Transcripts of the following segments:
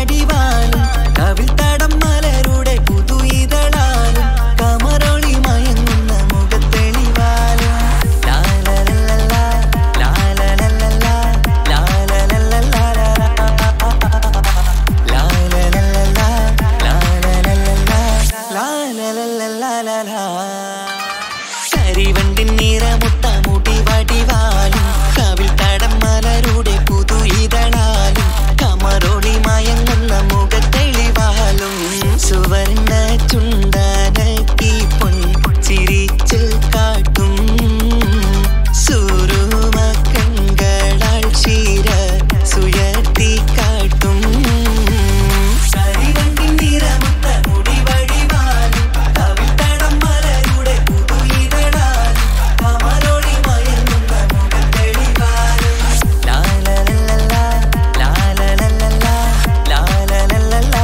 വടിവാലും കവിൽ തടം മലരുടെ പുതുയിതളാലും കമറൊളി മയങ്ങുന്ന മുഖത്തെളിവാലും ലാലലലലാ, ലാലലലലാ, ലാലലലലാ, ലാലലലലാ, ലാലലലലാ, ലാലലലലാ. കരിവണ്ടിൻ നിറമുട്ട മുടി വടിവാലും കവിൽ തടം മലരുടെ പുതുയിതളാലും കമറൊളി മയങ്ങുന്ന മുഖത്തെളിവാലും സുവർണ ചുണ്ടനക്കി പൊൻ ചിരിച്ച് കാട്ടും സുരുമ കൺകളാൽ ക്ഷീര സുയർത്തി കാട്ടും കരിവണ്ടിൻ നിറമുട്ട മുടി വടിവാലും കവിൽ തടം മലരുടെ പുതുയിതളാലും കമറൊളി മയങ്ങുന്ന മുഖത്തെളിവാലും ലാലലലലാ, ലാലലലലാ, ലാലലലലാ,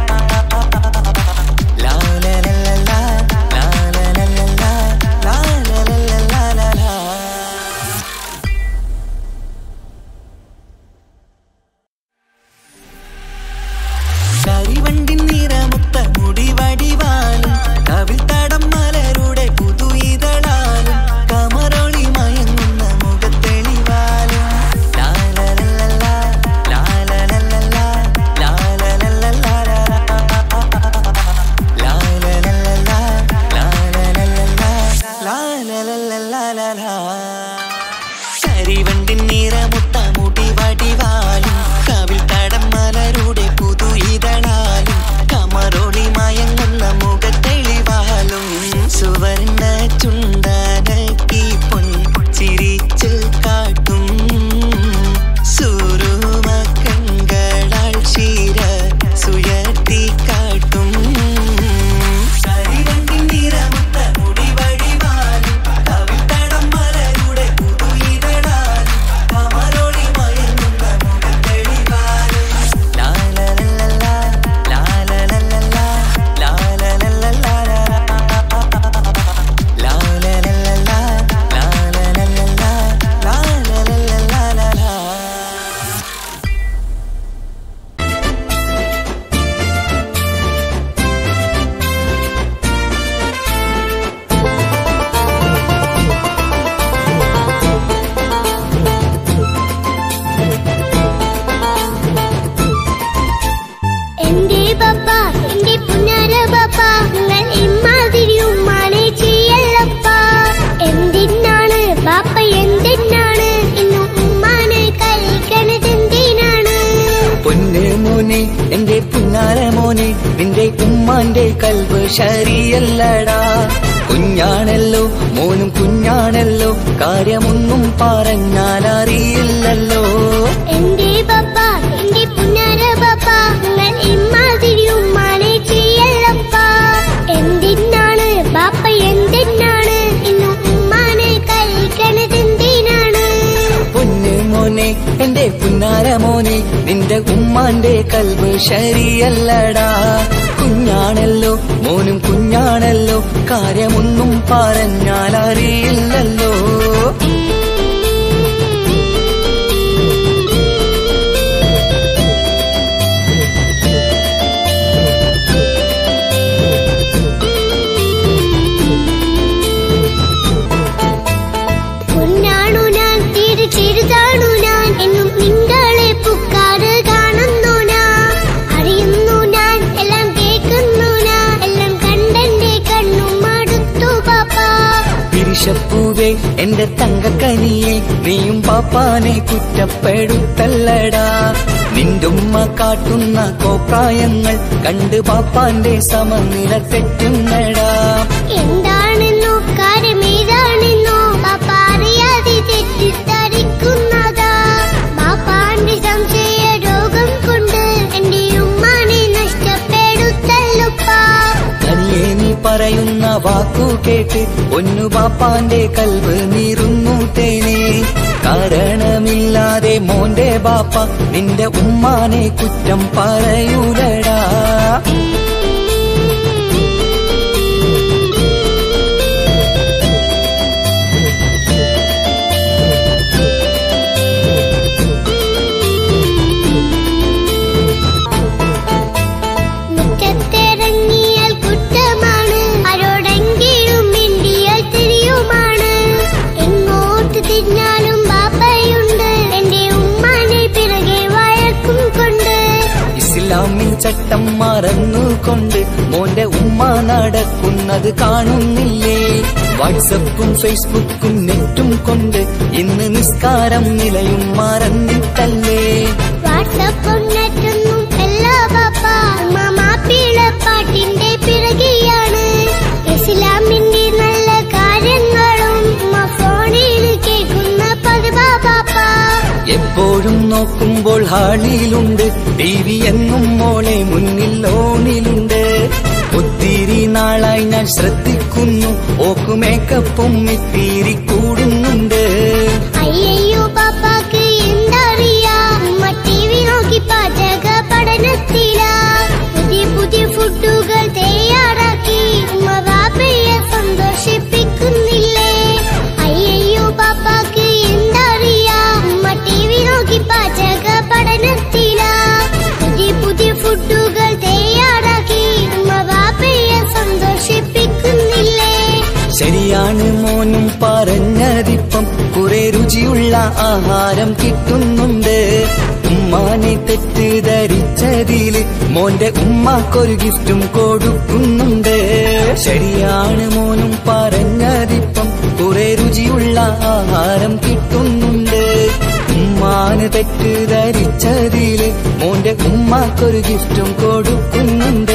ലാലലലലാ, ലാലലലലാ, ലാലലലലാ. കരിവണ്ടിൻ നിറമുത്ത മുടി വടിവാലും കവിൽ തടം മലരുടെ പുതുയിതളാലും കമറൊളി മയങ്ങുന്ന മുഖത്തെളിവാലും ലാലലലലാ, ലാലലലലാ, ലാലലലലാ, ലാലലലലാ, ലാലലലലാ, ലാലലലലാ. കരിവണ്ടിൻ നിറമുത്ത മുടി വടിവാലും കവിൽ തടം മലരുടെ പുതുയിതളാലും കമറൊളി മയങ്ങുന്ന മുഖത്തെളിവാലും സുവർണ ചുണ്ടനക്കി പൊൻ ചിരിച്ച് കാട്ടും സുരുമ കൺകളാൽ ക്ഷീര സുയർത്തി കാട്ടും കരിവണ്ടിൻ നിറമുത്ത മുടി വടിവാലും കവിൽ തടം മലരുടെ പുതുയിതളാലും കമറൊളി മയങ്ങുന്ന മുഖത്തെളിവാലും ലാലലലലാ, ലാലലലലാ, ലാലലലലാ, ലാലലലലാ, ലാലലലലാ, ലാലലലലാ. എന്റെ പപ്പ എന്റെ പുന്നാര പപ്പ നിങ്ങൾ ഇമ്മാതിരി ഉമ്മാനെ ചെയ്യല്ലപ്പ എന്തിനാണ് പാപ്പ എന്തിനാണ് ഇന്നും ഉമ്മാനെ കഴിക്കണത് എന്തിനാണ് പൊന്ന് മോനെ എന്റെ പുന്നാര മോനെ നിന്റെ ഉമ്മാന്റെ കൽവ് ശരിയല്ലടാ കുഞ്ഞാണല്ലോ മോനും കുഞ്ഞാണല്ലോ കാര്യമൊന്നും പറഞ്ഞാൽ അറിയില്ലല്ലോ എന്റെ പപ്പ എന്റെ പുന്നാര പപ്പ നിങ്ങൾ ഇമ്മാതിരി ഉമ്മാനെ ചെയ്യല്ലപ്പ എന്തിനാണ് പാപ്പ എന്തിനാണ് ഇന്നും ഉമ്മാനെ കഴിക്കണത് എന്തിനാണ് പൊന്ന് മോനെ എന്റെ പുന്നാര മോനെ നിന്റെ ഉമ്മാന്റെ കൽവ് ശരിയല്ലടാ കുഞ്ഞാണല്ലോ മോനും കുഞ്ഞാണല്ലോ കാര്യമൊന്നും പറഞ്ഞാൽ അറിയില്ലല്ലോ പൊന്നാണു ഞാൻ തീരെ ചെറുതാണു ഞാൻ എന്നും നിങ്ങളെ പുക്കാറ് കാണുന്നു ഞാൻ അറിയുന്നു ഞാൻ എല്ലാം കേൾക്കുന്നു ഞാൻ എല്ലാം കണ്ടെന്റെ കണ്ണും മടുത്തു പാപ്പ പിരിശപ്പൂവേ എന്റെ തങ്കക്കനിയെ നീയും പാപ്പാനെ കുറ്റപ്പെടുത്തല്ലടാ നിന്റുമ്മ കാട്ടുന്ന കോപ്രായങ്ങൾ കണ്ട് പാപ്പാന്റെ സമനില തെറ്റുന്നടാ എന്താണെന്നോ കാര്യമേതാണെന്നോ പാപ്പ അറിയാതെ തെറ്റിദ്ധരിക്കുന്നതാ പാപ്പാന്റെ സംശയ രോഗം കൊണ്ട് എന്റെ ഉമ്മാനെ നഷ്ടപ്പെടുത്തല്ലുപ്പാ കനിയെ നീ പറയുന്ന വാക്കു കേട്ട് പൊന്നു പാപ്പാന്റെ കൽവ് നീറുന്നു തേനെ കാരണമില്ലാതെ മോന്റെ ബാപ്പ നിന്റെ ഉമ്മാനെ കുറ്റം പറയൂലടാ എന്നാലും ബാപ്പയുണ്ട് എന്റെ ഉമ്മാനെ പിറകെ വഴക്കും കൊണ്ട് ഇസ്ലാമിൽ ചട്ടം മറന്നുകൊണ്ട് മോന്റെ ഉമ്മ നടക്കുന്നത് കാണുന്നില്ലേ വാട്സപ്പും ഫേസ്ബുക്കും നെറ്റും കൊണ്ട് ഇന്ന് നിസ്കാരം നിലയും മറന്നിട്ടല്ലേ വാട്സപ്പും നെറ്റൊന്നും അല്ല ബാപ്പ ഉമ്മ മാപ്പിള പാട്ടിന്റെ പിറകെയാണ് ഇസ്ലാമിന്റെ നല്ല കാര്യങ്ങളും ഉമ്മ ഫോണിൽ കേൾക്കുന്ന പതിവാ ബാപ്പ എപ്പോഴും നോക്കുമ്പോൾ ഹാളിയിലുണ്ട് ടി വി എന്നും മോളെ മുന്നിൽ ഓണിലുണ്ട് ഒത്തിരി നാളായി ഞാൻ ശ്രദ്ധിക്കുന്നു ഓക്ക് മേക്കപ്പും ഇത്തിരി കൂടുന്നുണ്ട് അയ്യയ്യോ പാപ്പാക്ക് എന്തറിയാ ഉമ്മ ടി വി നോക്കി പാചക പഠനത്തിലാ പുതിയ പുതിയ ഫുഡുകൾ തയ്യാറാക്കി ഉമ്മ ബാപ്പയെ സന്തോഷിപ്പിക്കുന്നില്ലേ അയ്യയ്യോ പാപ്പാക്ക് എന്തറിയാ ഉമ്മ ടി വി നോക്കി പാചക പഠനത്തിലാ പുതിയ പുതിയ ഫുഡുകൾ തയ്യാറാക്കി ഉമ്മ ബാപ്പയെ സന്തോഷിപ്പിക്കുന്നില്ലേ ശരിയാണ് മോനും പറഞ്ഞതിപ്പം കുറെ രുചിയുള്ള ആഹാരം കിട്ടുന്നുണ്ട് ഉമ്മാനെ തെറ്റിദ്ധരിച്ചതില് മോന്റെ ഉമ്മാക്കൊരു ഗിഫ്റ്റും കൊടുക്കുന്നുണ്ട് ശരിയാണ് മോനും പറഞ്ഞതിപ്പം കുറെ രുചിയുള്ള ആഹാരം കിട്ടുന്നുണ്ട് ഉമ്മാന് തെറ്റിദ്ധരിച്ചതില് മോന്റെ ഉമ്മാക്കൊരു ഗിഫ്റ്റും കൊടുക്കുന്നുണ്ട്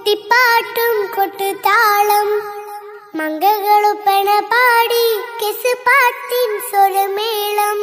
മുട്ടിപ്പാട്ടും കൊട്ടുതാളം മംഗകളുപ്പണ പാടി കെസ് പാട്ടിൻ സ്വരമേളം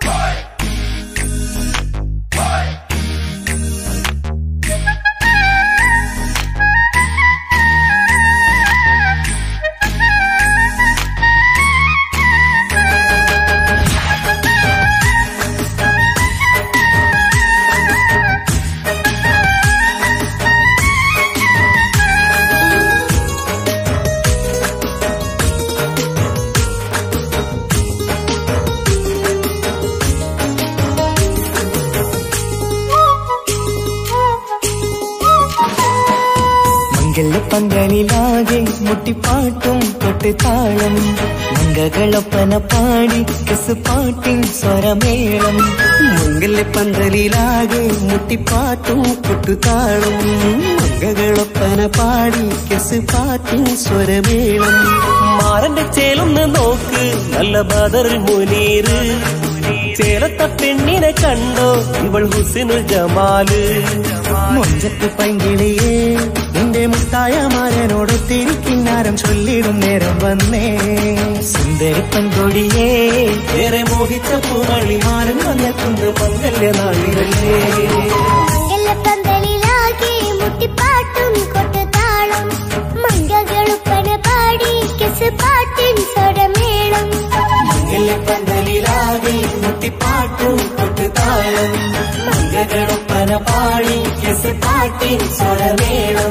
മംഗലപ്പന്തലിലാകെ മുട്ടിപ്പാട്ടും കൊട്ടുതാളം മംഗകളൊപ്പന പാടി കെസ് പാട്ടിൻ സ്വരമേളം മംഗലപ്പന്തലിലാകെ മുട്ടിപ്പാട്ടും കൊട്ടുതാളം മംഗകളൊപ്പന പാടി കെസ് പാട്ടിൻ സ്വരമേളം മാറന്റെ ചേലൊന്ന് നോക്ക് നല്ല ബദറിൽ മുനീറ് ചേലത്ത പെണ്ണിനെ കണ്ടോ ഇവൾ ഹുസിനുൽ ജമാല് മൊഞ്ചത്ത് പൈങ്കിളിയേ നിന്റെ മുത്തായ മാരനോട് തിരിക്കിന്നാരം ചൊല്ലിടും നേരം വന്നേ സുന്ദരി പൻകൊടിയേ ഏറെ മോഹിച്ച പൂമളിമാരൻ വന്നെത്തുന്ന മംഗല്യ നാളിലല്ലേ മംഗലപ്പന്തലിലാകെ മുട്ടിപ്പാട്ടും കൊട്ടുതാളം മംഗകളുപ്പന പാടി കെസ് പാട്ടിൻ സ്വരമേളം പന്തലിലാകെ മുട്ടിപ്പാട്ടും കൊട്ടുതാളം മംഗളൊപ്പന പാടി കെസ് പാട്ടിൻ സ്വരമേളം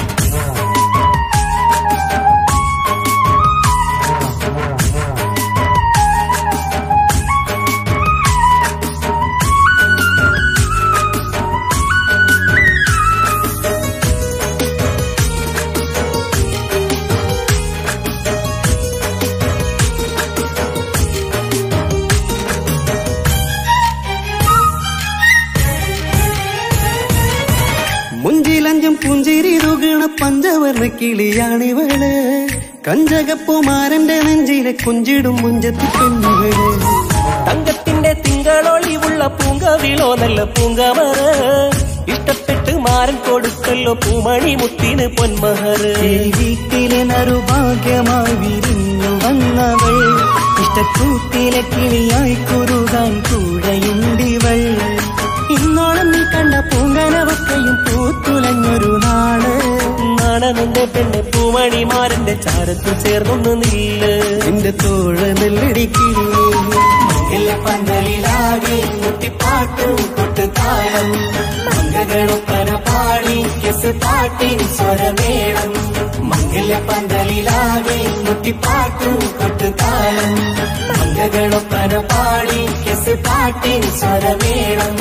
മുഞ്ചിലഞ്ചും പുഞ്ചിരി തുകണ പഞ്ചവർണ്ണ കിളിയാണിവള് കഞ്ചകപ്പുമാരന്റെ നെഞ്ചിലെ കുഞ്ചിടും മുഞ്ചത്തി പെണ്ണുകള് തങ്കത്തിന്റെ തിങ്കളൊളിവുള്ള പൂങ്കവിളോ നല്ല പൂങ്കമറ ഇഷ്ടപ്പെട്ട് മാരൻ കൊടുക്കല്ലോ പൂമണി മുത്തിന് പൊന്മഹറ് ഈ വീട്ടിലെ നറുഭാഗ്യമായി വിരിഞ്ഞു വന്നവൾ ഇഷ്ടക്കൂട്ടിലെ കിളിയായി കുറുകാൻ കൂടെയുണ്ടിവൾ ഇന്നോളം നീ കണ്ട പൂങ്കനവക്കയും പൂത്തുലഞ്ഞൊരു നാള് നാണനെന്റെ പെണ്ണ് പൂമണിമാരന്റെ ചാരത്ത് ചേർന്നൊന്ന് നില്ല് നിന്റെ തോഴ നെല്ലടിക്കില്ലേ പന്തലിലാകെ മുട്ടിപ്പാട്ടും കൊട്ടുതാളം മംഗളൊപ്പന പാടി കെസ് പാട്ടിൻ സ്വരമേളം മംഗല പന്തലിലാകെ മുട്ടിപ്പാട്ടും കൊട്ടുതാളം മംഗളൊപ്പന പാടി കെസ് പാട്ടിൻ സ്വരമേളം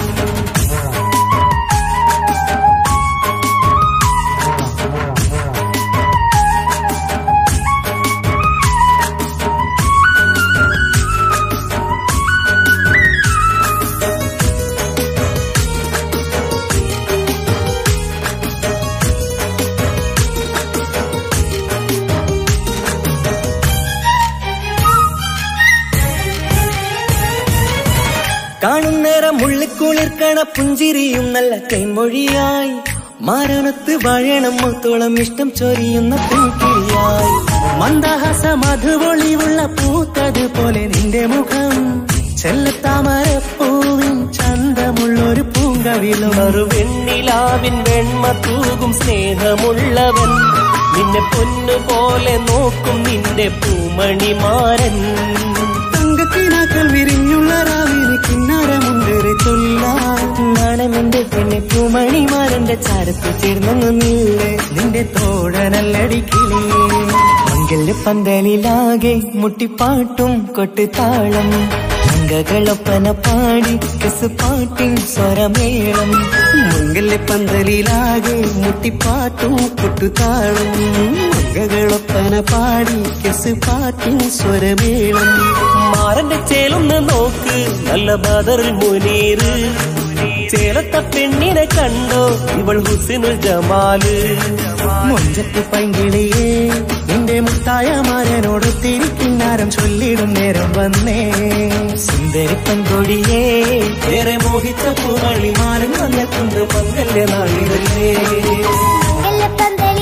കാണുന്നേരം മുള്ളിക്കുളിർക്കണ പുഞ്ചിരിയും നല്ല കൈമൊഴിയായി മാരണത്ത് വാഴണം മുത്തോളം ഇഷ്ടം ചൊരിയുന്ന പൂക്കിളിയായി മന്ദഹാസ മധുപൊളിവുള്ള പൂത്തത് പോലെ നിന്റെ മുഖം ചെല്ലത്താമരപ്പൂവിൻ ചന്തമുള്ളൊരു പൂങ്കവിലും ഒരു വെണ്ണിലാവിൻ വെണ്മ തൂകും സ്നേഹമുള്ളവൻ നിന്നെ പൊന്നുപോലെ നോക്കും നിന്റെ പൂമണിമാരൻ തങ്കക്കിനാക്കൾ വിരിഞ്ഞുള്ള രാവിലെ കിന്നാരമുണ്ടേറെ ചൊല്ലാണെന്റെ പെണ്ണെ പൂമണിമാരന്റെ ചാരത്ത് ചേർന്നു നില്ലേ നിന്റെ തോഴനല്ലടിക്കിളിയേ മംഗല്യ പന്തലിലാകെ മുട്ടിപ്പാട്ടും കൊട്ടുതാളം മംഗകളൊപ്പന പാടി കെസ് പാട്ടിൻ സ്വരമേളം മംഗല്യ പന്തലിലാകെ മുട്ടിപ്പാട്ടും കൊട്ടുതാളം മംഗകളൊപ്പന പാടി കെസ് പാട്ടിൻ സ്വരമേളം മാറന്റെ ചേലൊന്ന് നോക്ക് നല്ല ബദറിൽ മുനീറ് ചേലത്ത പെണ്ണിനെ കണ്ടോ ഇവൾ ഹുസിനുൽ ജമാല് മൊഞ്ചത്ത് പൈങ്കിളിയേ നിന്റെ മുത്തായ മാരനോട് തിരിക്കിന്നാരം ചൊല്ലിടും നേരം വന്നേ സുന്ദരി പൻകൊടിയേ ഏറെ മോഹിച്ച പൂമളിമാരൻ വന്നെത്തുന്ന മംഗല്യ നാളിലല്ലേ മംഗലപ്പന്തലിലാകെ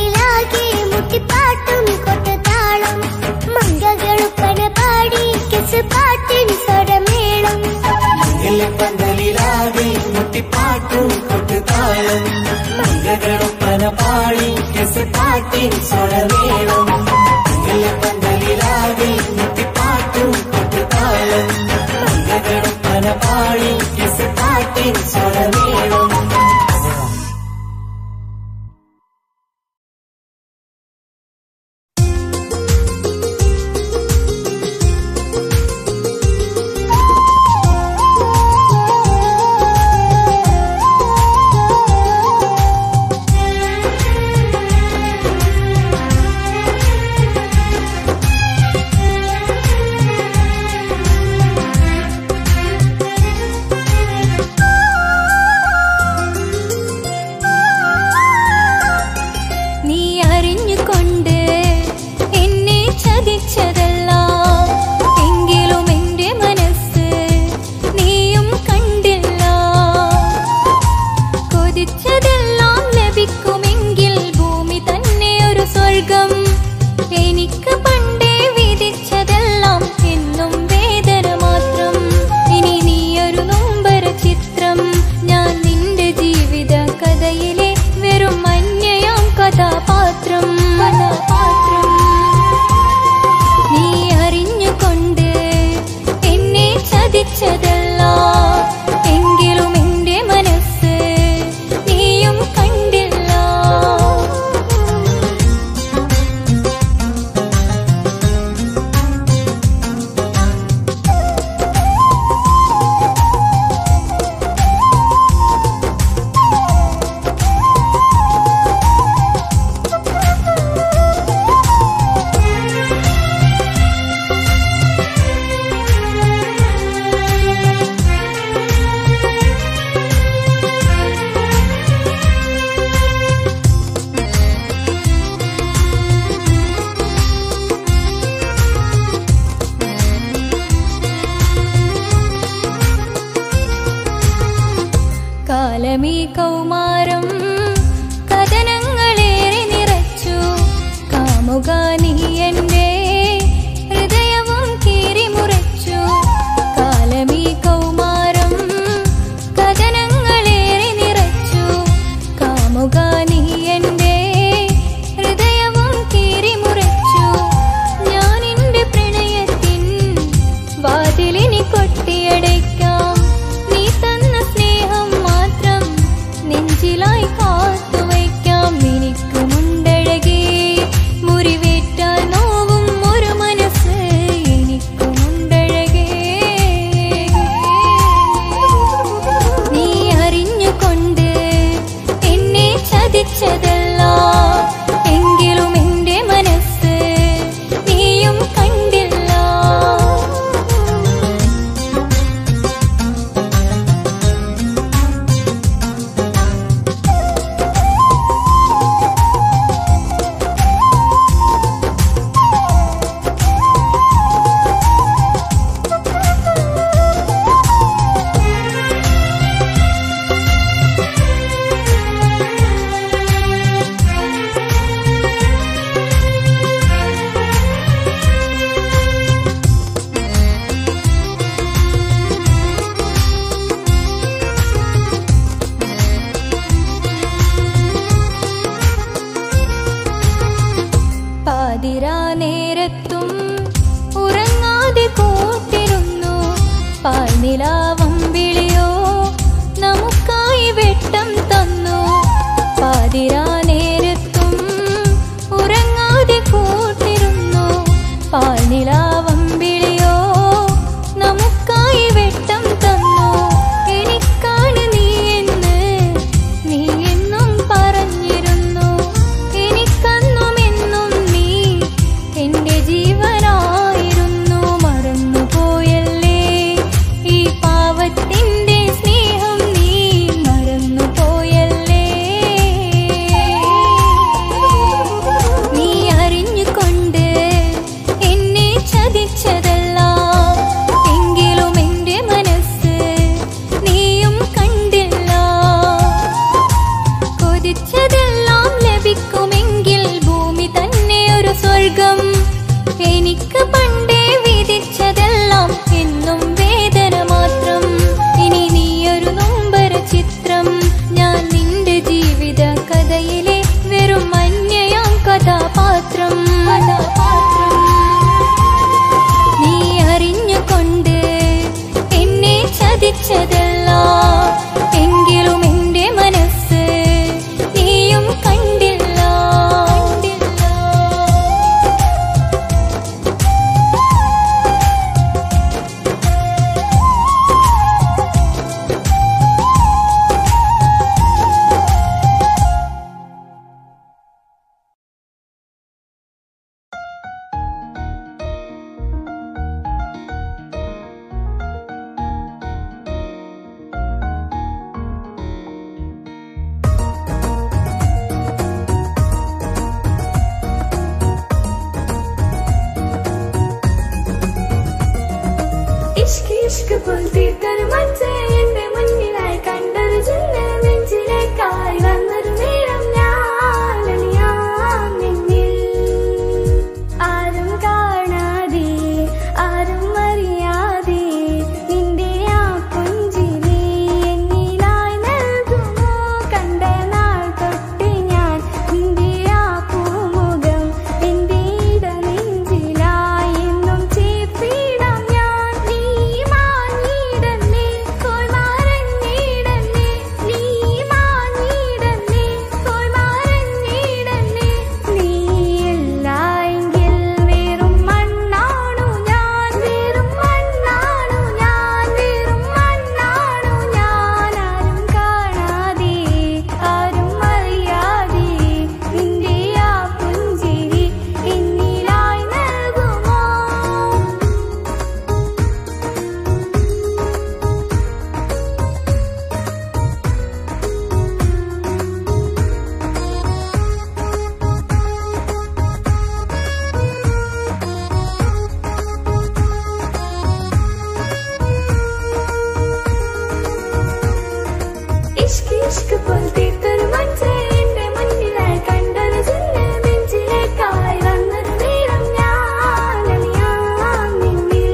മുട്ടിപ്പാട്ടും കൊട്ടുതാളം മങ്കകളുപ്പന പാടി കിസ് പാട്ടിൻ സ്വരമേളം പന്തലിലാകെ മുട്ടിപ്പാട്ടും കൊട്ടുതാളം മംഗളൊപ്പന പാടി കെസ് പാട്ടിൻ സ്വരമേളം പന്തലിലാകെ മുട്ടിപ്പാട്ടും കൊട്ടുതാളം മംഗളൊപ്പന പാടി കെസ് പാട്ടിൻ സ്വരമേളം നീ അറിഞ്ഞുകൊണ്ട് എന്നെ ചതിച്ചതല്ല എങ്കിലും എന്റെ മനസ്സ് നീയും കണ്ടില്ല കൊതിച്ചതെല്ലാം ലഭിക്കുമെങ്കിൽ ഭൂമി തന്നെ ഒരു സ്വർഗം എനിക്ക് പണ്ടേ വിധിച്ചതെല്ലാം എന്നും വേദന മാത്രം ഇനി നീയൊരു നൊമ്പര ചിത്രം ഞാൻ നിന്റെ ജീവിത കഥയിലെ വെറും അന്യയാം കഥാപാത്രം കഥാപാത്രം നീ അറിഞ്ഞുകൊണ്ട് എന്നെ ചതിച്ചതല്ല എങ്കിലും എന്റെ മനസ്സ് നീയും കണ്ടില്ല കാലമീ കൗമാരം കഥനങ്ങളേറെ നിറച്ചു കാമുക നീ എന്റെ ഹൃദയവും കീറിമുറച്ചു കാലമീ കൗമാരം കഥനങ്ങളേറെ നിറച്ചു കാമുക നീ എന്റെ ഹൃദയവും കീറിമുറച്ചു ഞാൻ എന്റെ പ്രണയത്തിൻ വാതിലിനി കൊട്ടിയടയ്ക്കാം നീ തന്ന സ്നേഹം മാത്രം നെഞ്ചിൽ വിളിച്ചതല്ല എങ്കിലും എന്റെ മനസ്സ് നീയും കണ്ടില്ല കണ്ടില്ല ഇഷ്ക് ഇഷ്ക് പോൽത്തീർത്തൊരു മച്ച എന്റെ മുന്നിലായി കണ്ടൊരു ചിന്ന നെഞ്ചിലേക്കായി വന്നൊരു നേരം ഞാൻ അണിയാൻ നിന്നിൽ ആരും കാണാതെ ആരും അറിയാതെ നിന്റെ ആ പുഞ്ചിരി എന്നിലായി നൽകുമോ കണ്ട നാൾ തൊട്ട് ഞാൻ നിന്റെ ആ പൂമുഖം എന്റെ ഇടനെഞ്ചിലായി എന്നും ചേർത്തിടാം ഞാൻ നീ മാഞ്ഞിടന്നേ പോയി മറഞ്ഞിടന്നേ നീ മാഞ്ഞിടന്നേ പോയി മറഞ്ഞിടന്നേ നീ എല്ലായെങ്കിൽ വെറും മണ്ണാണു ഞാൻ വെറും മണ്ണാണു ഞാൻ വെറും മണ്ണാണു ഞാൻ ആരും കാണാതെ ആരും അറിയാതെ നിന്റെ ആ പുഞ്ചിരി എന്നിലായി നൽകുമോ ഇഷ്ക് ഇഷ്ക് പോൽത്തീർത്തൊരു മച്ച എന്റെ മുന്നിലായി കണ്ടൊരു ചിന്ന നെഞ്ചിലേക്കായി വന്നൊരു നേരം ഞാൻ അണിയാൻ നിന്നിൽ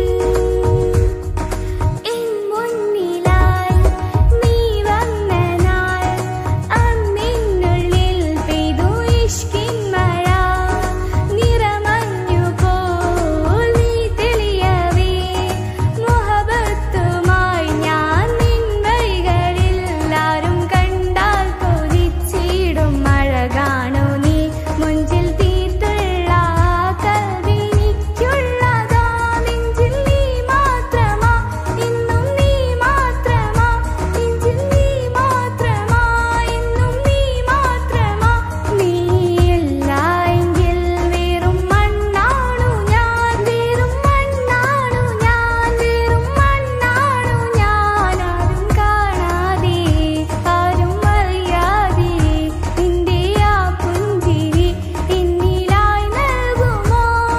എൻ മുന്നിലായി നീ വന്ന നാൾ അന്നിനുള്ളിൽ പെയ്തു ഇഷ്കിൻ മഴ നിറമഞ്ഞു പോൽ നീ തെളിയവേ മുഹബത്തുമായി ഞാൻ നിൻ വഴികളിൽ ആരും കണ്ടാൽ കൊതിച്ചിടും മഴ കാണൂ നീ മുഞ്ചിൽ തീർത്തുള്ള കൽവിനിക്കുള്ളതാ നെഞ്ചിൽ നീ മാത്രമാ ഇന്നും നീ മാത്രമാ നെഞ്ചിൽ നീ മാത്രമാ ഇന്നും നീ മാത്രമാ നീ എല്ലായെങ്കിൽ വെറും മണ്ണാണു ഞാൻ വെറും മണ്ണാണു ഞാൻ വെറും മണ്ണാണു ഞാൻ ആരും കാണാതെ ആരും അറിയാതെ നിന്റെ ആ പുഞ്ചിരി എന്നിലായി നൽകുമോ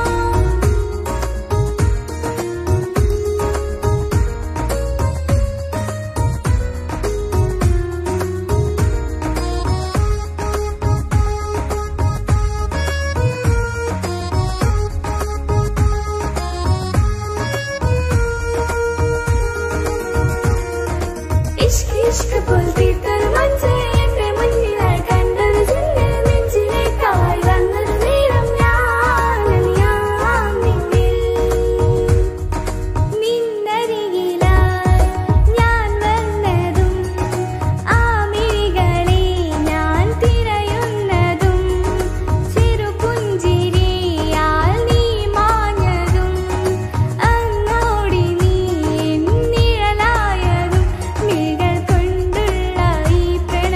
ഇഷ്ക് ഇഷ്ക് പോൽത്തീർത്തൊരു മച്ച എന്റെ മുന്നിലായി കണ്ടൊരു ചിന്ന നെഞ്ചിലേക്കായി വന്നൊരു നേരം ഞാൻ അണിയാൻ നിന്നിൽ നിന്നരികിലായി ഞാൻ വന്നതും ആ മിഴികളെ ഞാൻ തിരയുന്നതും ചെറുപുഞ്ചിരിയാൽ നീ മാഞ്ഞതും അങ്ങോടി നീ നിഴലായതും മിഴികൾ കൊണ്ടുള്ള ഈ പ്രണയ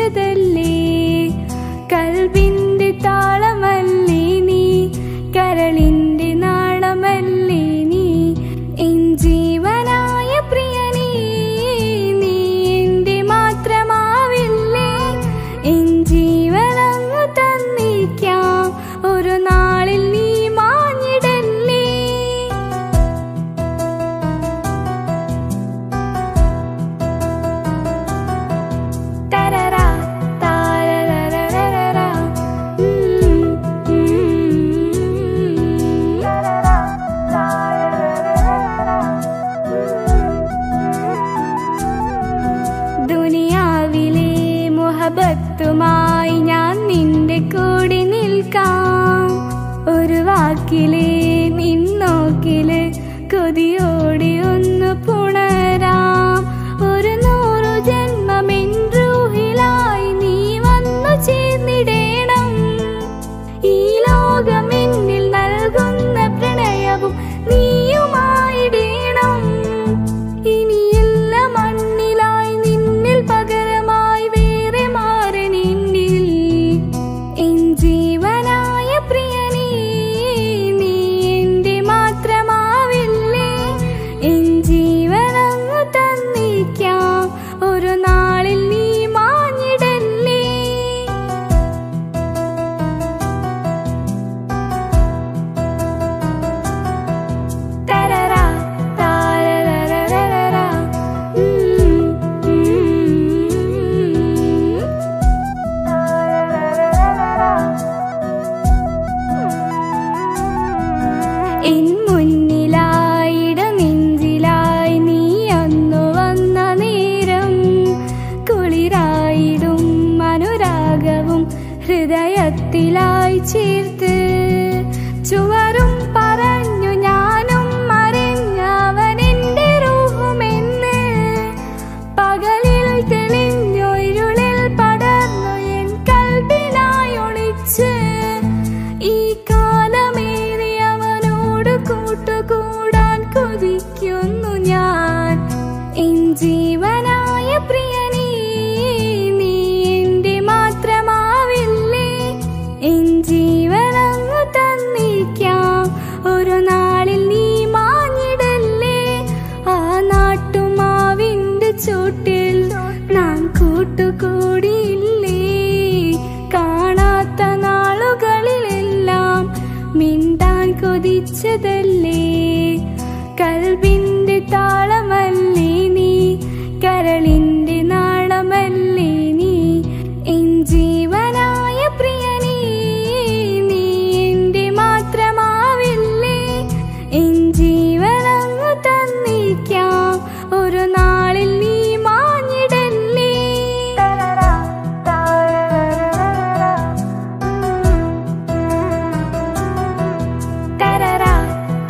കൊതിച്ചതല്ലേ കൽബിന്റെ താളമല്ലേ നീ കരളിന്റെ നാളമല്ലേ നീ എൻ ജീവനായ പ്രിയനീ നീ എന്റെ മാത്രമാവില്ലേ എൻ ജീവനങ്ങ് തന്നിക്കാം ഒരു നാളിൽ നീ മാഞ്ഞിടല്ലേ തരറാ താരരരരരരാ. ഉം, ഉം. തരറാ താരരരരരരാ. ദുനിയാവിലെ മുഹബത്തുമായി ഞാൻ നിന്റെ കൂടെ നിൽക്കാം ഒരു വാക്കിലെ നിന്നോക്കില് കൊതിയോടെ ഒന്ന് പുണരാം ഒരു നൂറു ജന്മമെൻ റൂഹിലായി നീ വന്നു ചേർന്നിടേണം ഈ ലോകം എന്നിൽ നൽകുന്ന പ്രണയവും നീയുമായിടേണം ഇനിയില്ല മണ്ണിലായി നിന്നിൽ പകരമായി വേറെ മാറണിന്നിൽ എൻ ജീവനായ പ്രിയനീ നീ എന്റെ മാത്രമാവില്ലേ എൻ ജീവനങ്ങ് തന്നിക്കാം ഒരു നാളിൽ നീ മാഞ്ഞിടല്ലേ തരറാ താരരരരരാ. ഉം, ഉം. എൻ മുന്നിലായിട നെഞ്ചിലായി നീ അന്നു വന്ന നേരം കുളിരായിടും അനുരാഗവും ഹൃദയത്തിലായി ചേർത്ത് ചുവരും പറഞ്ഞു ഞാനും മറിഞ്ഞവനെന്റെ റൂഹുമെന്ന് പകലിൽ തെളിഞ്ഞു ഇരുളിൽ പടർന്നു എൻ കൽബിനായി ഒളിച്ച് ഈ കാലമേറി അവനോട് കൂട്ടുകൂടാൻ കൊതിക്കുന്നു ഞാൻ എൻ ജീവനായ പ്രിയനീ നീ എന്റെ മാത്രമാവില്ലേ എൻ ജീവനങ്ങ് തന്നിക്കാം ഒരു നാളിൽ നീ മാഞ്ഞിടല്ലേ ആ നാട്ടുമാവിന്റെ ചൂട്ടിൽ നാം കൂട്ടുകൂടിയില്ലേ കാണാത്ത നാളുകളിലെല്ലാം മിണ്ടാൻ കൊതിച്ചതല്ലേ കൽബിന്റെ താളമല്ലേ നീ കരളിന്റെ നാളമല്ലേ നീ എൻ ജീവനായ പ്രിയനീ നീ എന്റെ മാത്രമാവില്ലേ എൻ ജീവനങ്ങ് തന്നിക്കാം ഒരു നാളിൽ നീ മാഞ്ഞിടല്ലേ തരറാ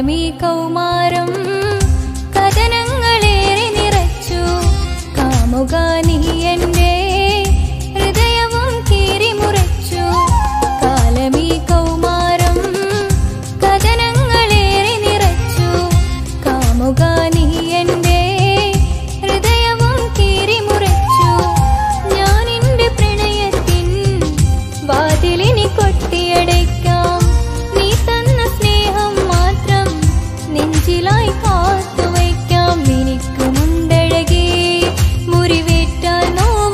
കാലമീ കൗമാരം കഥനങ്ങളേറെ നിറച്ചു കാമുക നീ എന്റെ ഹൃദയവും കീറിമുറച്ചു കാലമീ കൗമാരം കഥനങ്ങളേറെ നിറച്ചു കാമുക നീ എന്റെ ഹൃദയവും കീറിമുറച്ചു ഞാൻ എന്റെ പ്രണയത്തിൻ വാതിലിനി കൊട്ടിയടയ്ക്കാം നീ തന്ന സ്നേഹം മാത്രം നെഞ്ചിലായി കാത്തുവയ്ക്കാം എനിക്കുമുണ്ടഴകേ മുറിവേറ്റാൽ നോവ്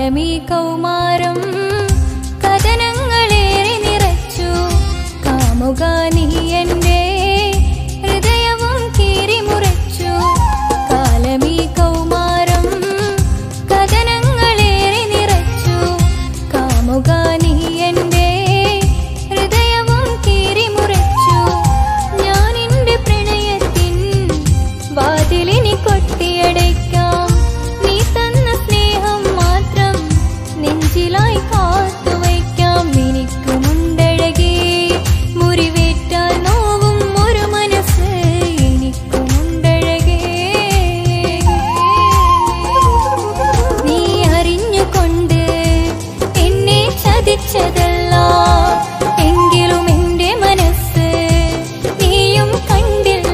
കാലമീ കൗമാരം കഥനങ്ങളേറെ നിറച്ചു കാമുക നീ എൻ്റെ ഹൃദയവും കീറിമുറച്ചു കാലമീ കൗമാരം കഥനങ്ങളേറെ നിറച്ചു കാമുക നീ എൻ്റെ ഹൃദയവും കീറിമുറച്ചു ഞാൻ എൻ്റെ പ്രണയത്തിൻ വാതിലിനി കൊട്ടിയടയ്ക്കാം നീ തന്ന സ്നേഹം മാത്രം നെഞ്ചിലായി കാത്തുവയ്ക്കാം എനിക്കുമുണ്ടഴകേ മുറിവേറ്റാൽ നോവും ഒരു മനസ്സ് എനിക്കുമുണ്ടഴകേ നീ അറിഞ്ഞുകൊണ്ട് എന്നെ ചതിച്ചതല്ല എങ്കിലും എന്റെ മനസ്സ് നീയും കണ്ടില്ല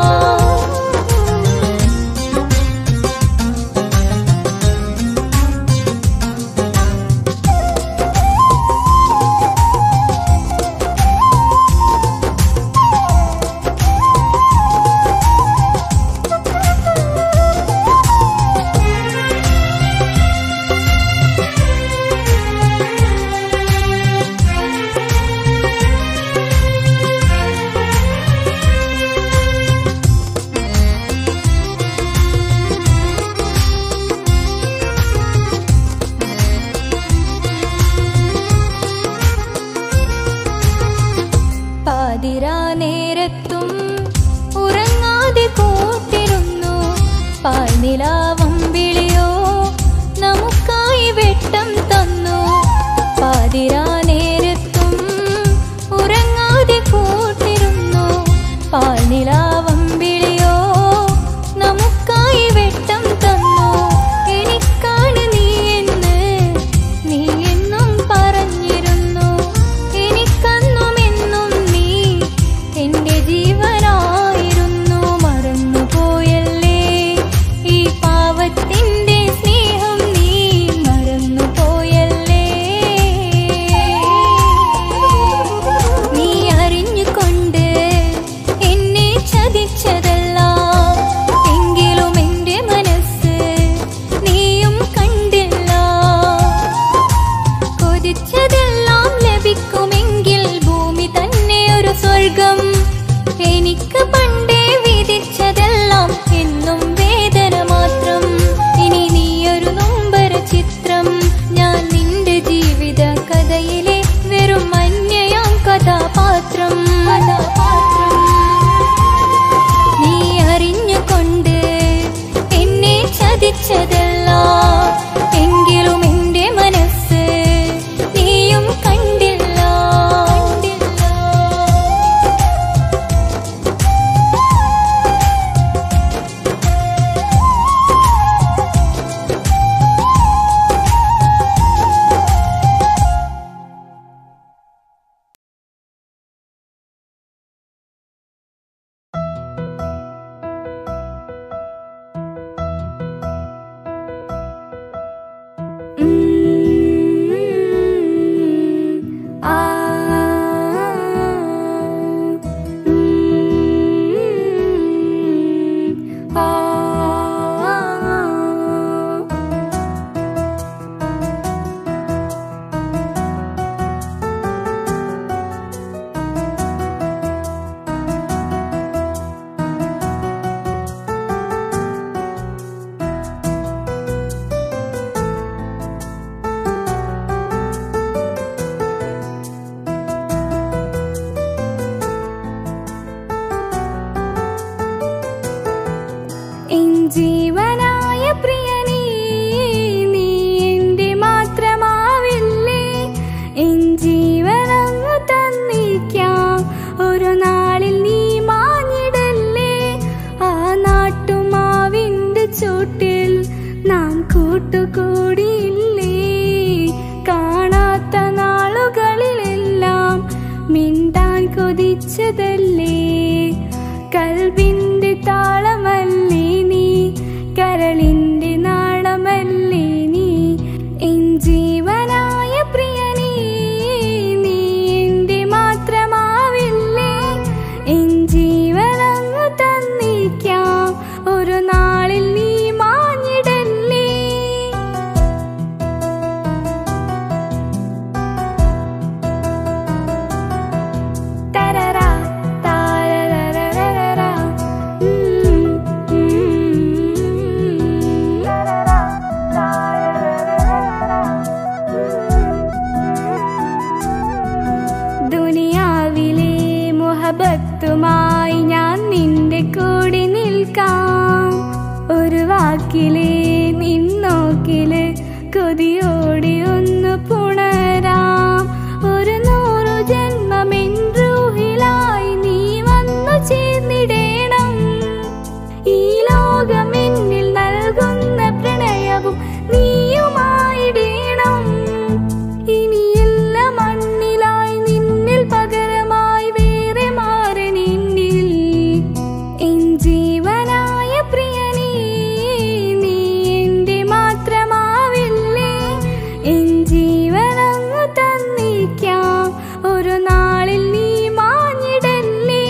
പാതിരാ നേരത്തും ഉറങ്ങാതെ കൂട്ടിരുന്നു പാൽനിലാവം വിളിയോ നമുക്കായി വെട്ടം തന്നു പാതിരാ നേരത്തും ഉറങ്ങാതെ കൂട്ടിരുന്നു പാൽനിലാവം വിളിയോ നമുക്കായി വെട്ടം തന്നു എനിക്കാണ് നീ എന്ന് നീ എന്നും പറഞ്ഞിരുന്നു എനിക്കന്നും എന്നും നീ എന്റെ ജീവനായിരുന്നു മറന്നുപോയല്ലേ ഈ പാവത്തിന്റെ സ്നേഹം നീ മറന്നുപോയല്ലേ നീ അറിഞ്ഞുകൊണ്ട് എന്നെ ചതിച്ചതല്ല എങ്കിലും എന്റെ മനസ്സ് നീയും കണ്ടില്ല കൊതിച്ചതെല്ലാം ലഭിക്കുമെങ്കിൽ ഭൂമി തന്നെ ഒരു സ്വർഗം എനിക്ക് പണ്ടേ വിധിച്ചതെല്ലാം എന്നും വേദന മാത്രം ഇനി നീയൊരു നൊമ്പര ചിത്രം ഞാൻ നിന്റെ ജീവിത കഥയിലെ വെറും അന്യയാം കഥാപാത്രം കഥാപാത്രം നീ അറിഞ്ഞുകൊണ്ട് എന്നെ ചതിച്ചതല്ല എങ്കിലും എന്റെ മനസ്സ് നീയും കണ്ടില്ല കണ്ടില്ല എൻ ജീവനായ പ്രിയനീ നീ എന്റെ മാത്രമാവില്ലേ എൻ ജീവനങ്ങു തന്നിക്കാം ഒരു നാളിൽ നീ മാഞ്ഞിടല്ലേ ആ നാട്ടുമാവിന്റെ ചോട്ടിൽ നാം കൂട്ടുകൂടിയില്ലേ കാണാത്ത നാളുകളിലെല്ലാം മിണ്ടാൻ കൊതിച്ചതല്ലേ കൽവിന്റെ താളമല്ലേ നീ കരളിന്റെ നാളമല്ലേ നീ എൻ ജീവനായ പ്രിയനീ നീ എന്റെ മാത്രമാവില്ലേ എൻ ജീവനങ്ങു തന്നിക്കാം ഒരു നാളിൽ നീ മാഞ്ഞിടല്ലേ കേൾക്കാം ഒരു വാക്കിലെ നിന്നോക്കില് കൊതിയോടി ഒന്ന് പുണരാം ഒരു നൂറു ജന്മമെൻ റൂഹിലായി നീ വന്നു ചേർന്നിടേണം ഈ ലോകം എന്നിൽ നൽകുന്ന പ്രണയവും നീയുമായിടേണം ഇനിയില്ല മണ്ണിലായി നിന്നിൽ പകരമായി വേറെ മാറി നിന്നിൽ എൻ ജീവനായ പ്രിയനീ നീ എന്റെ മാത്രമാവില്ലേ എൻ ജീവനങ്ങ് തന്നിക്കാം ഒരു നാളിൽ നീ മാഞ്ഞിടല്ലേ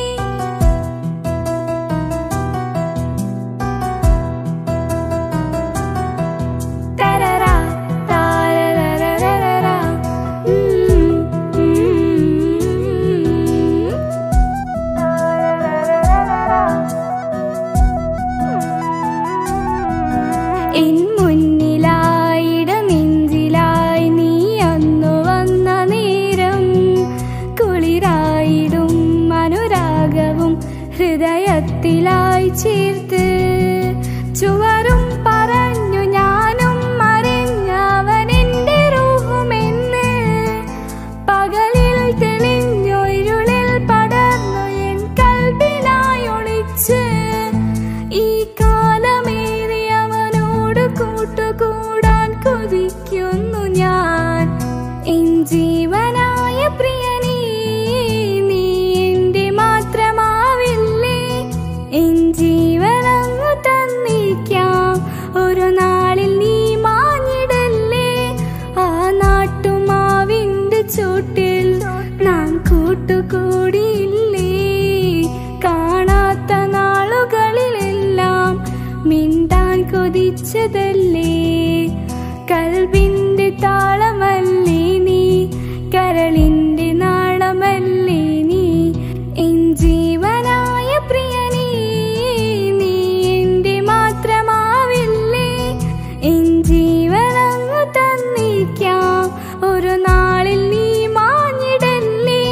തരറാ, താരരരരരരാ. ഉം, ഉം. എൻ മുന്നിലായിട നെഞ്ചിലായി നീ അന്നു വന്ന നേരം കുളിരായിടും അനുരാഗവും ഹൃദയത്തിലായി ചേർത്ത് ചുവരും പറഞ്ഞു ഞാനും മറിഞ്ഞവനെന്റെ റൂഹുമെന്ന് പകലിൽ തെളിഞ്ഞു ഇരുളിൽ പടർന്നു എൻ കൽബിനായി ഒളിച്ച് ഈ കാലമേറി അവനോട് കൂട്ടുകൂടാൻ കൊതിക്കുന്നു ഞാൻ എൻ ജീവനായ പ്രിയനീ നീ എന്റെ മാത്രമാവില്ലേ എൻ ജീവനങ്ങ് തന്നിക്കാം ഒരു നാളിൽ നീ മാഞ്ഞിടല്ലേ ആ നാട്ടുമാവിന്റെ ചൂട്ടിൽ നാം കൂട്ടുകൂടിയില്ലേ കാണാത്ത നാളുകളിലെല്ലാം മിണ്ടാൻ കൊതിച്ചതല്ലേ കൽബിന്റെ താളമല്ലേ നീ കരളിന്റെ നാളമല്ലേ നീ എൻ ജീവനായ പ്രിയനീ നീ എന്റെ മാത്രമാവില്ലേ എൻ ജീവനങ്ങ് തന്നിക്കാം ഒരു നാളിൽ നീ മാഞ്ഞിടല്ലേ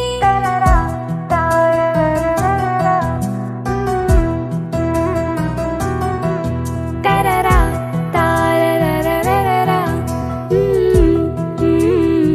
തരറാ, താരരരരരാ. ഉം, ഉം.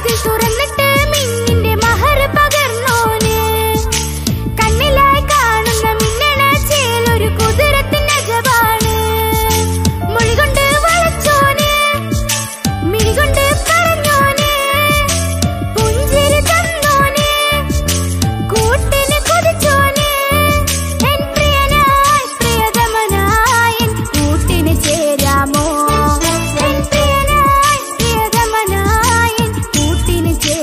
വാതിൽ തുറന്നിട്ട് മിന്നിന്റെ മഹർ പകർന്നോന് കണ്ണിലായി കാണുന്ന മിന്നണ ചേലൊരു കുതിരത്തിന്റെ അകവാണ് മൊഴികൊണ്ട് വളച്ചോന് മിഴികൊണ്ട് പറഞ്ഞോന് പുഞ്ചിരി തന്നോന് കൂട്ടിന് കൊതിച്ചോന് എൻ പ്രിയനായി പ്രിയതമനായി എൻ കൂട്ടിന് ചേരാമോ എൻ പ്രിയനായി പ്രിയതമനായി എൻ കൂട്ടിന് ചേരാമോ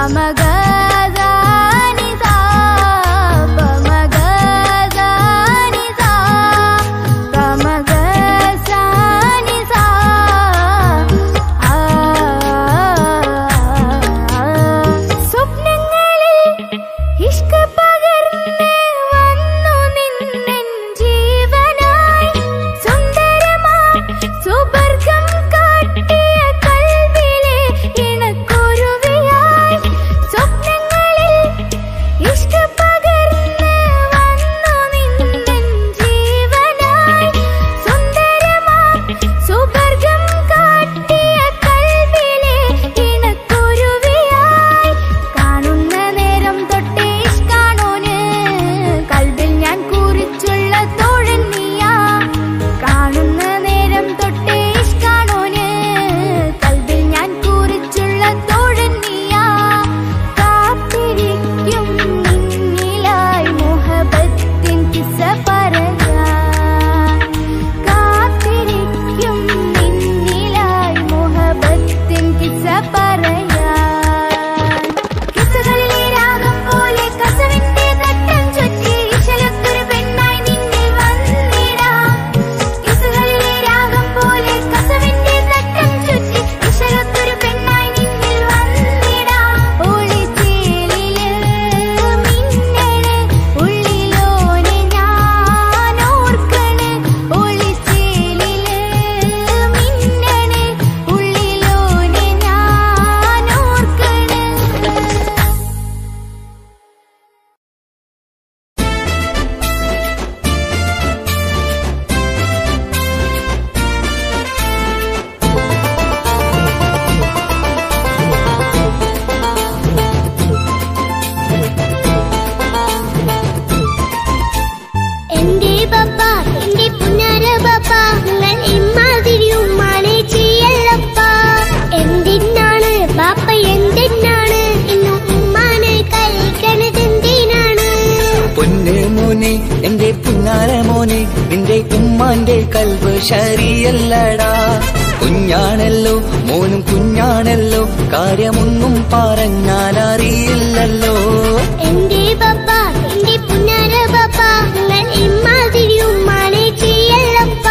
നിന്റെ ഉമ്മാന്റെ കൽവ് ശരിയല്ലടാ കുഞ്ഞാണല്ലോ മോനും കുഞ്ഞാണല്ലോ കാര്യമൊന്നും പറഞ്ഞാൽ അറിയില്ലല്ലോ എന്റെ പപ്പ എന്റെ പുന്നാര പപ്പ നിങ്ങൾ ഇമ്മാതിരി ഉമ്മാനെ ചെയ്യല്ലപ്പ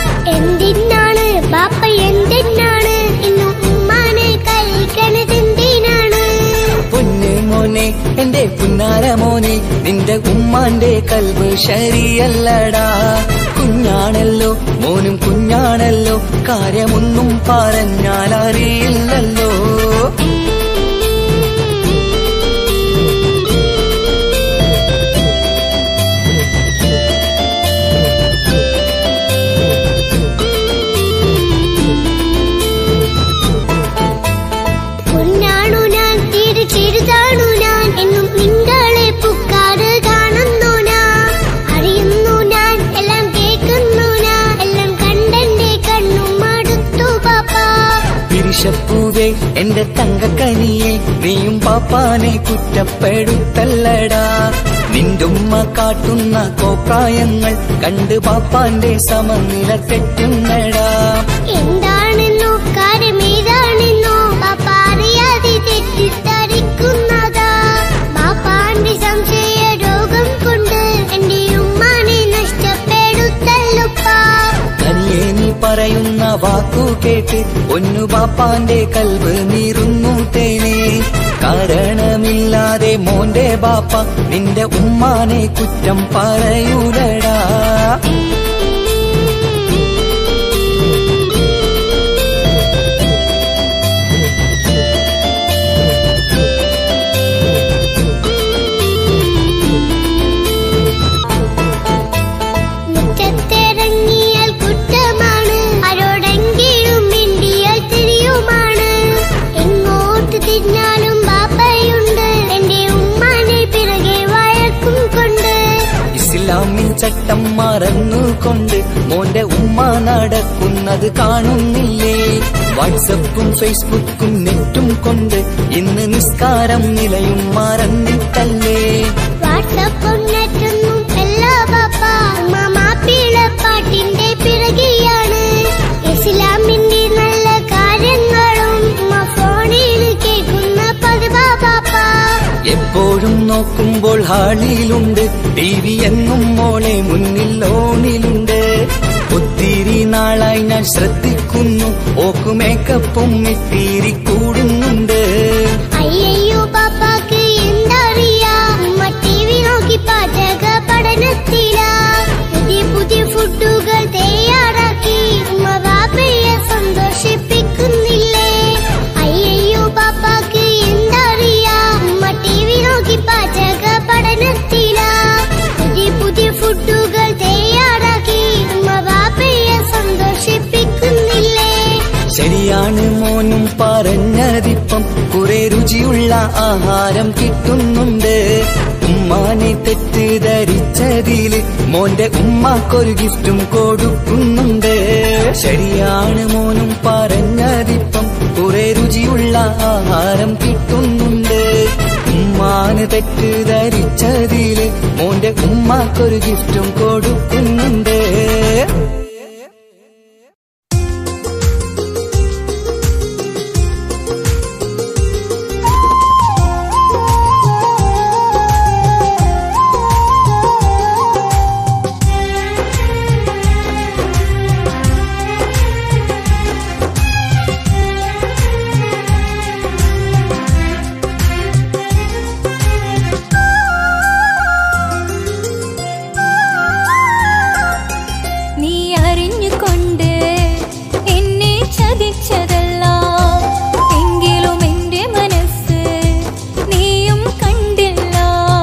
എന്തിനാണ് പാപ്പ എന്തിനാണ് ഇന്ന് ഉമ്മാനെ കഴിക്കണതെന്തിനാണ് പൊന്നെ മോനെ എന്റെ പുന്നാര മോനെ നിന്റെ ഉമ്മാന്റെ കൽവ് ശരിയല്ലടാ കുഞ്ഞാണല്ലോ മോനും കുഞ്ഞാണല്ലോ കാര്യമൊന്നും പറഞ്ഞാൽ അറിയില്ലല്ലോ പൊന്നാണു ഞാൻ തീരെ ചെറുതാണു ഞാൻ എന്നും നിങ്ങളെ പുക്കാറ് കാണുന്നു ഞാൻ അറിയുന്നു ഞാൻ എല്ലാം കേൾക്കുന്നു ഞാൻ എല്ലാം കണ്ടെന്റെ കണ്ണും മടുത്തു പാപ്പ പിരിശപ്പൂവേ എന്റെ തങ്കക്കനിയെ നീയും പാപ്പാനെ കുറ്റപ്പെടുത്തല്ലടാ നിന്റുമ്മ കാട്ടുന്ന കോപ്രായങ്ങൾ കണ്ട് പാപ്പാന്റെ സമനില തെറ്റുന്നടാ എന്താണെന്നോ കാര്യമേതാണെന്നോ പാപ്പ അറിയാതെ തെറ്റിദ്ധരിക്കുന്നതാ പാപ്പാന്റെ സംശയ രോഗം കൊണ്ട് എന്റെ ഉമ്മാനെ നഷ്ടപ്പെടുത്തല്ലുപ്പാ കനിയെ നീ പറയുന്ന വാക്കു കേട്ട് ഒന്നു പാപ്പാന്റെ കൽവ് നീറുന്നു തേനെ കാരണമില്ലാതെ മോന്റെ ബാപ്പ നിന്റെ ഉമ്മാനെ കുറ്റം പറയൂലടാ മുറ്റത്തിറങ്ങിയാൽ കുറ്റമാണ് ആരോടെങ്കിലും മിണ്ടിയാൽ തിരിയുമാണ് എങ്ങോട്ട് തിരിഞ്ഞാലും ബാപ്പയുണ്ട് എന്റെ ഉമ്മാനെ പിറകെ വഴക്കും കൊണ്ട് ഇസ്ലാമിൻ ചട്ടം മറന്നുകൊണ്ട് മോന്റെ ഉമ്മ നടക്കുന്നത് കാണുന്നില്ലേ വാട്സപ്പും ഫേസ്ബുക്കും നെറ്റും കൊണ്ട് ഇന്ന് നിസ്കാരം നിലയും മറന്നിട്ടല്ലേ വാട്സപ്പും നെറ്റൊന്നും അല്ല ബാപ്പ ഉമ്മ മാപ്പിള പാട്ടിന്റെ പിറകെയാണ് ഇസ്ലാമിന്റെ നല്ല കാര്യങ്ങളും ഉമ്മ ഫോണിൽ കേൾക്കുന്ന പതിവാ ബാപ്പ എല്ലാവരും നോക്കുമ്പോൾ ഹാളിയിലുണ്ട് ടി വി എങ്ങും മോളെ മുന്നിൽ ഓണിലുണ്ട് ഒത്തിരി നാളായി ഞാൻ ശ്രദ്ധിക്കുന്നു ഓക്ക് മേക്കപ്പും ഇത്തിരി കൂടുന്നുണ്ട് അയ്യയ്യോ പാപ്പാക്ക് എന്തറിയാ ഉമ്മ ടി വി നോക്കി പാചക പഠനത്തിലാ പുതിയ പുതിയ ഫുഡുകൾ തയ്യാറാക്കി ഉമ്മ ബാപ്പയെ സന്തോഷിപ്പിക്കുന്നില്ലേ അയ്യയ്യോ പാപ്പാക്ക് എന്തറിയാ ഉമ്മ ടി വി നോക്കി പാചക പഠനത്തിലാ പുതിയ പുതിയ ഫുഡുകൾ തയ്യാറാക്കി ഉമ്മ ബാപ്പയെ സന്തോഷിപ്പിക്കുന്നില്ലേ ശരിയാണ് മോനും പറഞ്ഞതിപ്പം കുറെ രുചിയുള്ള ആഹാരം കിട്ടുന്നുണ്ട് ഉമ്മാനെ തെറ്റിദ്ധരിച്ചതില് മോന്റെ ഉമ്മാക്കൊരു ഗിഫ്റ്റും കൊടുക്കുന്നുണ്ട് ശരിയാണ് മോനും പറഞ്ഞതിപ്പം കുറെ രുചിയുള്ള ആഹാരം കിട്ടുന്നുണ്ട് ഉമ്മാന് തെറ്റിദ്ധരിച്ചതില് മോന്റെ ഉമ്മാക്കൊരു ഗിഫ്റ്റും കൊടുക്കുന്നുണ്ട് നീ അറിഞ്ഞുകൊണ്ട് എന്നെ ചതിച്ചതല്ല എങ്കിലും എന്റെ മനസ്സ് നീയും കണ്ടില്ല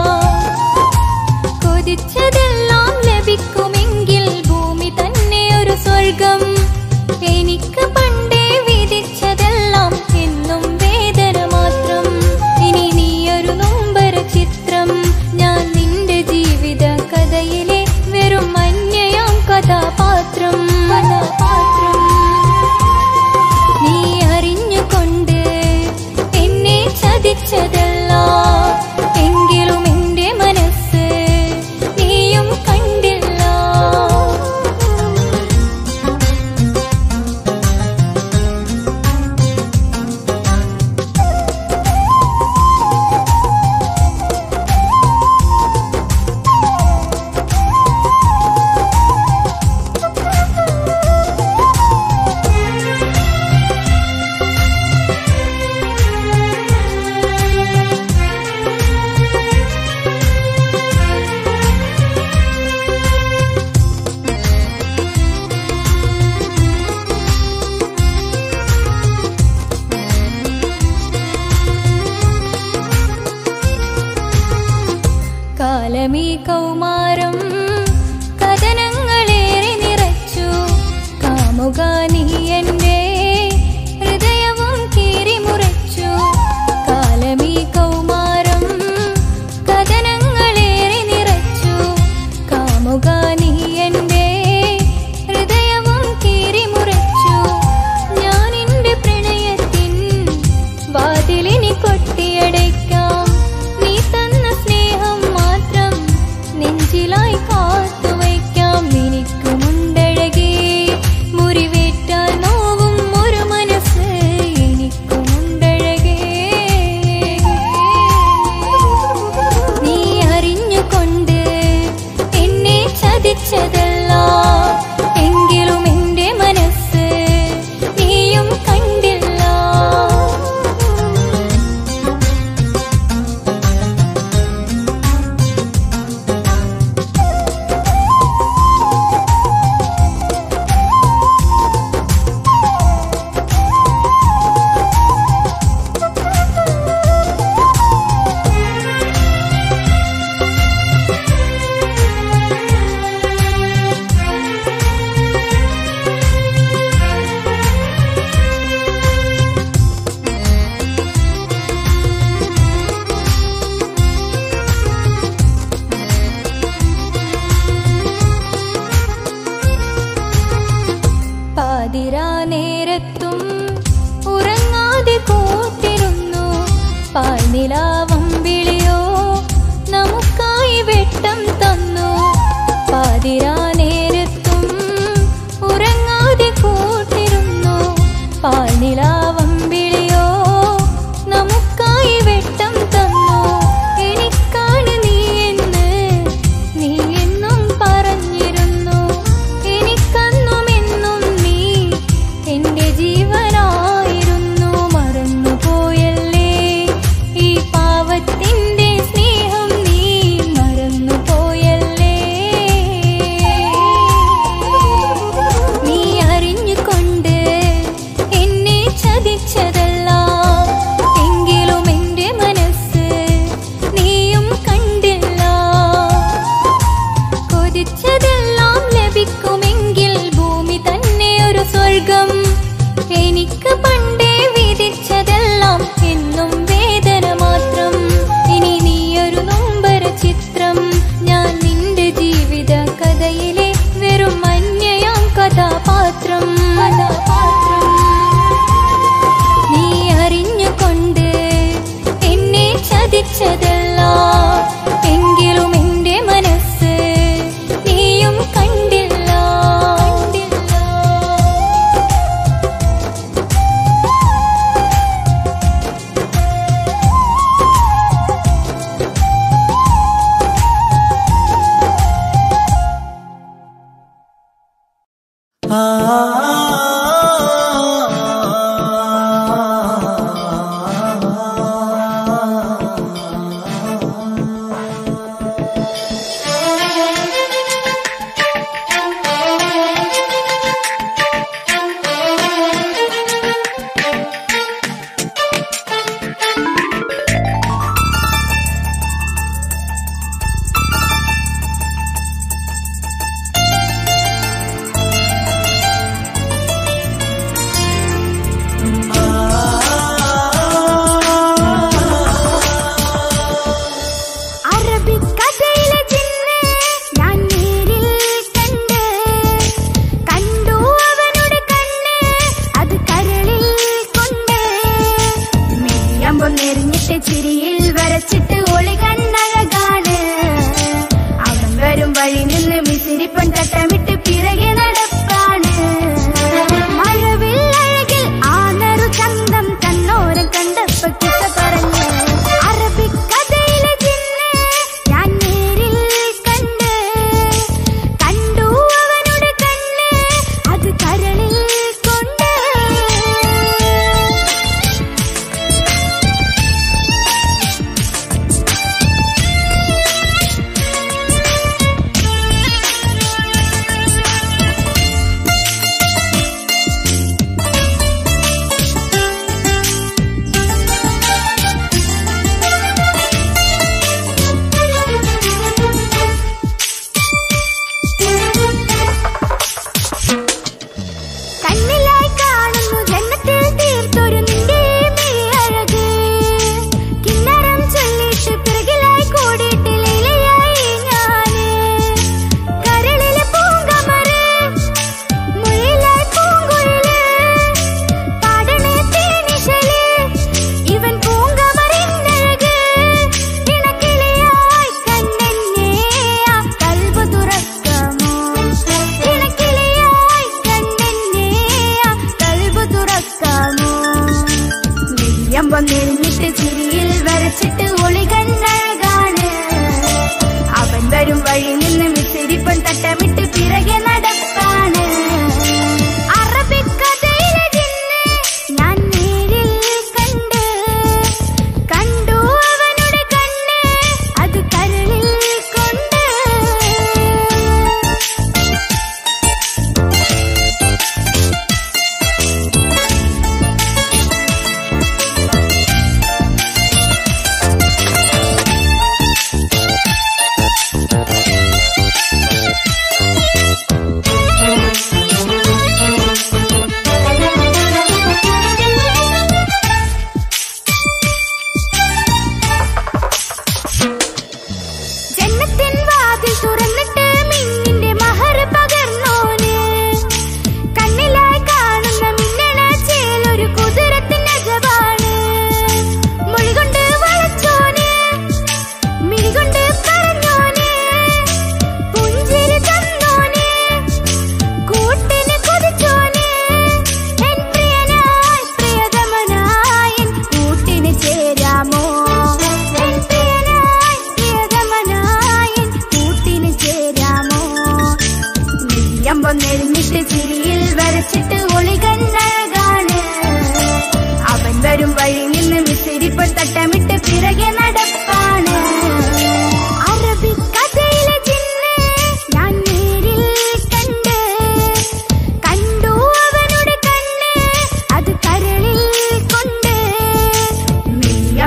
കൊതിച്ചതെല്ലാം ലഭിക്കുമെങ്കിൽ ഭൂമി തന്നെ ഒരു സ്വർഗം എനിക്ക് പണ്ടേ വിധിച്ചതെല്ലാം എന്നും വേദന മാത്രം ഇനി നീയൊരു നൊമ്പര ചിത്രം ഞാൻ നിന്റെ ജീവിത കഥയിലെ വെറും അന്യയാം കഥാപാത്രം കഥാപാത്രം നീ അറിഞ്ഞുകൊണ്ട് എന്നെ ചതിച്ചതല്ല എങ്കിലും എന്റെ മനസ്സ് നീയും കണ്ടില്ല കാലമീ കൗമാരം കഥനങ്ങളേറെ നിറച്ചു കാമുക നീ എന്റെ ഹൃദയവും കീറിമുറിച്ചു കാലമീ കൗമാരം കഥനങ്ങളേറെ നിറച്ചു കാമുക നീ എന്റെ ഹൃദയവും കീറിമുറിച്ചു ഞാൻ എന്റെ പ്രണയത്തിൻ വാതിലിനി കൊട്ടിയടയ്ക്കാം നീ തന്ന സ്നേഹം മാത്രം നെഞ്ചിലായി കാത്തുവയ്ക്കാം എനിക്കുമുണ്ടഴകേ മുറിവേറ്റാൽ നോവ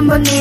വിളമ്പും